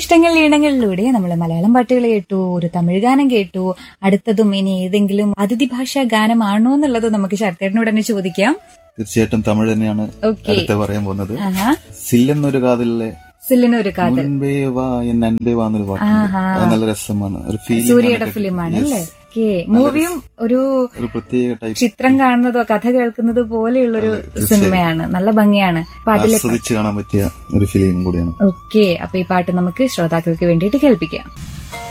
ഇഷ്ടങ്ങൾ ഈണങ്ങളിലൂടെ നമ്മൾ മലയാളം പാട്ടുകൾ കേട്ടു ഒരു തമിഴ് ഗാനം കേട്ടു അടുത്തതും ഇനി ഏതെങ്കിലും അതിഥി ഭാഷാ ഗാനമാണോ എന്നുള്ളത് നമുക്ക് ശരത്തേട്ടനോട് തന്നെ ചോദിക്കാം തീർച്ചയായിട്ടും തമിഴ് തന്നെയാണ് ഓക്കെ അടുത്ത പറയാൻ പോകുന്നത് ആഹാ സില്ലെന്നൊരു കാതിലെ സില്ലിനൊരു കാതൽ മുൻപേ വാ എൻ അൻപേ വാ എന്നൊരു പാട്ടുണ്ട് ആഹാ. അത് നല്ല രസമാണ് ഒരു സൂര്യയുടെ ഫീലിംഗ് ഫിലിമാണ് അല്ലേ ഓക്കെ മൂവിയും ഒരു ഒരു പ്രത്യേക ടൈപ്പ് ചിത്രം കാണുന്നതോ കഥ കേൾക്കുന്നത് പോലെയുള്ളൊരു സിനിമയാണ് നല്ല ഭംഗിയാണ് അപ്പൊ അതിലെ ആസ്വദിച്ച് കാണാൻ പറ്റിയ ഒരു ഫിലിം കൂടിയാണ് ഓക്കെ അപ്പൊ ഈ പാട്ട് നമുക്ക് ശ്രോതാക്കൾക്ക് വേണ്ടിയിട്ട് കേൾപ്പിക്കാം